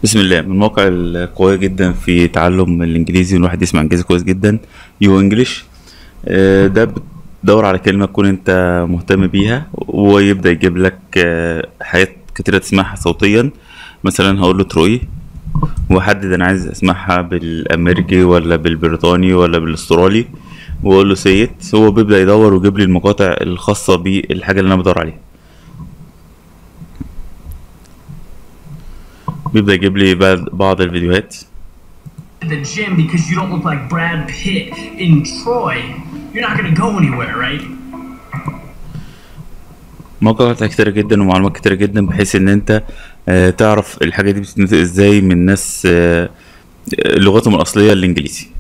بسم الله من المواقع القوية جدا في تعلم الإنجليزي وإن الواحد يسمع إنجليزي كويس جدا يو إنجليش ده بتدور على كلمة تكون أنت مهتم بيها ويبدأ يجيب لك آه، حاجات كتيرة تسمعها صوتيا مثلا هقول له تروي وأحدد أنا عايز أسمعها بالأمريكي ولا بالبريطاني ولا بالأسترالي وأقول له سيت هو بيبدأ يدور ويجيب لي المقاطع الخاصة بالحاجة اللي أنا بدور عليها بيبدأ يجيب لي بعض بعض الفيديوهات the gym because you don't look like Brad Pitt in Troy, you're not gonna go anywhere, right? مواقع كتيرة جدا ومعلومات كتيرة جدا بحيث ان انت آه، تعرف الحاجة دي بتتنطق ازاي من ناس آه، لغتهم الأصلية الإنجليزي